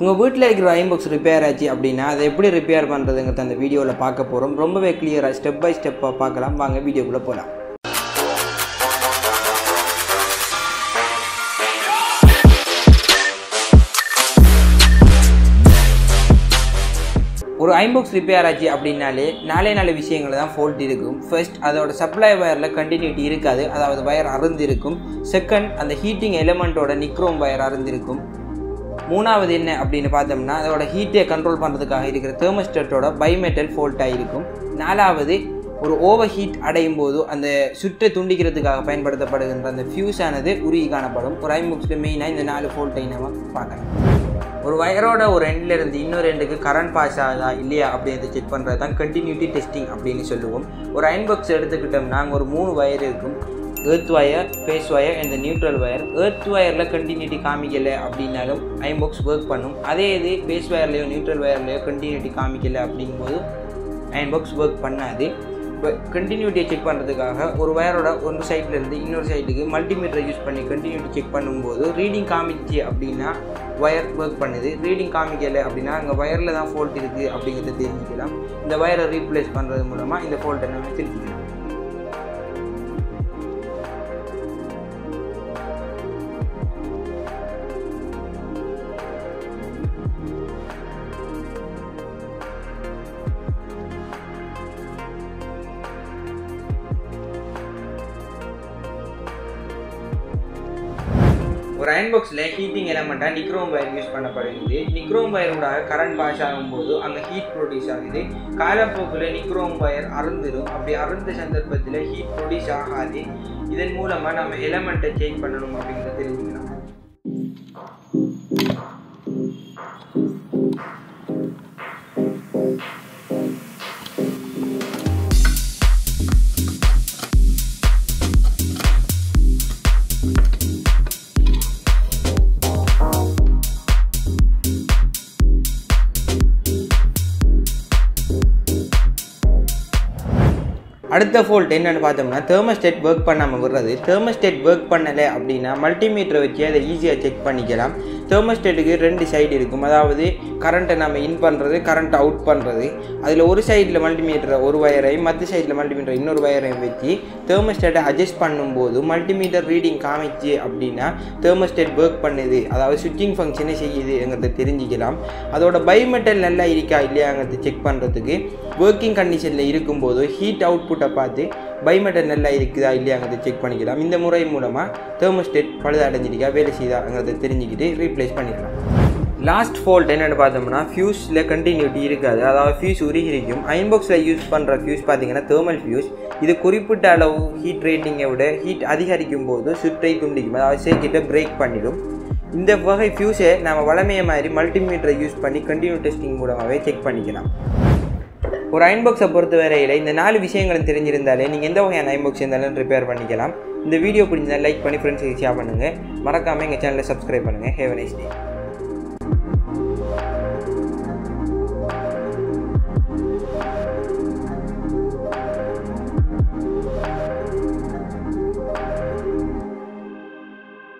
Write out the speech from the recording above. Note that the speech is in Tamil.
உங்கள் வீட்டில் இருக்கிற அயன் பாக்ஸ் ரிப்பேர் ஆச்சு அப்படின்னா அதை எப்படி ரிப்பேர் பண்ணுறதுங்கிறத அந்த வீடியோவில் பார்க்க போகிறோம் ரொம்பவே கிளியராக ஸ்டெப் பை ஸ்டெப்பாக பார்க்கலாம் வாங்க வீடியோக்குள்ளே போகலாம் ஒரு ஐபாக்ஸ் ரிப்பேர் ஆச்சு அப்படின்னாலே நாலே நாலு விஷயங்கள் தான் ஃபால்ட் இருக்கும் ஃபர்ஸ்ட் அதோட சப்ளை வயரில் கண்டினியூட்டி இருக்காது அதாவது வயர் அறுந்திருக்கும் செகண்ட் அந்த ஹீட்டிங் எலிமெண்ட்டோட நிக்ரோம் வயர் அறுந்திருக்கும் மூணாவது என்ன அப்படின்னு பார்த்தோம்னா அதோட ஹீட்டை கண்ட்ரோல் பண்ணுறதுக்காக இருக்கிற தெர்மஸ்டேட்டோட பைமெட்டல் ஃபால்ட் ஆகிருக்கும் நாலாவது ஒரு ஓவர் ஹீட் அடையும் போது அந்த சுற்றை துண்டிக்கிறதுக்காக பயன்படுத்தப்படுகின்ற அந்த ஃபியூஸ் ஆனது உருகி காணப்படும் ஒரு ஐமுக்ஸில் மெயினாக இந்த நாலு ஃபோல்ட்டை நம்ம பார்க்கலாம் ஒரு வயரோட ஒரு எண்ட்ல இருந்து இன்னொரு எண்டுக்கு கரண்ட் பாஸ் ஆகுதா இல்லையா அப்படின்றத செக் பண்ணுறது தான் கண்டினியூட்டி டெஸ்டிங் அப்படின்னு சொல்லுவோம் ஒரு அயன் பாக்ஸ் எடுத்துக்கிட்டோம்னா அங்கே ஒரு மூணு வயர் இருக்கும் ஏர்த் வயர் ஃபேஸ் வயர் இந்த நியூட்ரல் வயர் ஏர்த் வயரில் கண்டினியூட்டி காமிக்கலை அப்படின்னாலும் அயன் பாக்ஸ் ஒர்க் பண்ணும் அதே இது ஃபேஸ் வயர்லேயோ நியூட்ரல் வயர்லேயோ கண்டினியூட்டி காமிக்கலை அப்படிங்கும்போது அயன் பாக்ஸ் ஒர்க் பண்ணாது இப்போ கண்டினியூட்டியை செக் பண்ணுறதுக்காக ஒரு வயரோட ஒரு சைட்லேருந்து இன்னொரு சைட்டுக்கு மல்டிமீட்டரை யூஸ் பண்ணி கண்டினியூட்டி செக் பண்ணும்போது ரீடிங் காமிச்சு அப்படின்னா ஒயர் ஒர்க் பண்ணுது ரீடிங் காமிக்கலை அப்படின்னா அங்கே வயரில் தான் ஃபால்ட் இருக்குது அப்படிங்கிறத தெரிஞ்சுக்கலாம் இந்த வயரை ரீப்ளேஸ் பண்ணுறது மூலமாக இந்த ஃபால்ட்டை நம்ம தெரிஞ்சுக்கலாம் ஒரு அயன் பாக்ஸில் ஹீட்டிங் எலமெண்ட்டாக நிக்ரோம் வயர் யூஸ் பண்ணப்படுகிறது நிக்ரோம் வயரோட கரண்ட் பாஸ் ஆகும்போது அங்கே ஹீட் ப்ரொடியூஸ் ஆகுது காலப்போக்கில் நிக்ரோம் வயர் அருந்துடும் அப்படி அருந்த சந்தர்ப்பத்தில் ஹீட் ப்ரொடியூஸ் ஆகாது இதன் மூலமாக நம்ம எலமெண்ட்டை சேஞ்ச் பண்ணணும் அப்படிங்கிறத தெரிஞ்சுக்கலாம் அடுத்த ஃபோல்ட் என்னென்னு பார்த்தோம்னா தெர்மஸ்டேட் ஒர்க் பண்ணாமல் விடுறது தெர்மஸ்டேட் ஒர்க் பண்ணலை அப்படின்னா மல்டிமீட்டரை வச்சு அதை ஈஸியாக செக் பண்ணிக்கலாம் தெர்மஸ்டேட்டுக்கு ரெண்டு சைடு இருக்கும் அதாவது கரண்ட்டை நம்ம இன் பண்ணுறது கரண்ட் அவுட் பண்ணுறது அதில் ஒரு சைடில் மல்டிமீட்டரை ஒரு வயரையும் மற்ற சைடில் மல்டிமீட்டர் இன்னொரு வயரையும் வச்சு தெர்மஸ்டேட்டை அட்ஜஸ்ட் பண்ணும்போது மல்டிமீட்டர் ரீடிங் காமிச்சு அப்படின்னா தெர்மஸ்டேட் ஒர்க் பண்ணுது அதாவது சுவிட்சிங் ஃபங்க்ஷனை செய்யுதுங்கிறத தெரிஞ்சுக்கலாம் அதோட பயோமெட்டல் நல்லா இருக்கா இல்லையாங்கிறத செக் பண்ணுறதுக்கு ஒர்க்கிங் கண்டிஷனில் இருக்கும்போது ஹீட் அவுட்புட்டை பார்த்து பைமெட்டல் நல்லா இருக்குதா இல்லையாங்கிறத செக் பண்ணிக்கலாம் இந்த முறை மூலமாக தெர்மோஸ்டேட் பழுது அடைஞ்சிருக்கா வேலை செய்தாங்கிறத தெரிஞ்சுக்கிட்டு ரீப்ளேஸ் பண்ணிடலாம் லாஸ்ட் ஃபால்ட் என்னென்னு பார்த்தோம்னா ஃபியூஸில் கண்டினியூட்டி இருக்காது அதாவது ஃபியூஸ் உருகிருக்கும் அயன் பாக்ஸில் யூஸ் பண்ணுற ஃபியூஸ் பார்த்தீங்கன்னா தேர்மல் ஃபியூஸ் இது குறிப்பிட்ட அளவு ஹீட் ரேட்டிங்கை விட ஹீட் அதிகரிக்கும் போது சுற்றை துண்டிக்கும் அதாவது சேர்க்கிட்ட பிரேக் பண்ணிடும் இந்த வகை ஃபியூஸை நம்ம வளமைய மாதிரி மல்டிமீட்டரை யூஸ் பண்ணி கண்டினியூ டெஸ்டிங் மூலமாகவே செக் பண்ணிக்கலாம் ஒரு அயன் பாக்ஸை பொறுத்த வரையில் இந்த நாலு விஷயங்களும் தெரிஞ்சிருந்தாலே நீங்கள் எந்த வகையான அயன் பாக்ஸ் இருந்தாலும் ரிப்பேர் பண்ணிக்கலாம் இந்த வீடியோ பிடிச்சிருந்தால் லைக் பண்ணி ஃப்ரெண்ட்ஸுக்கு ஷேர் பண்ணுங்கள் மறக்காமல் எங்கள் சேனலை சப்ஸ்கிரைப் பண்ணுங்கள் ஹேவ் நைஸ் டே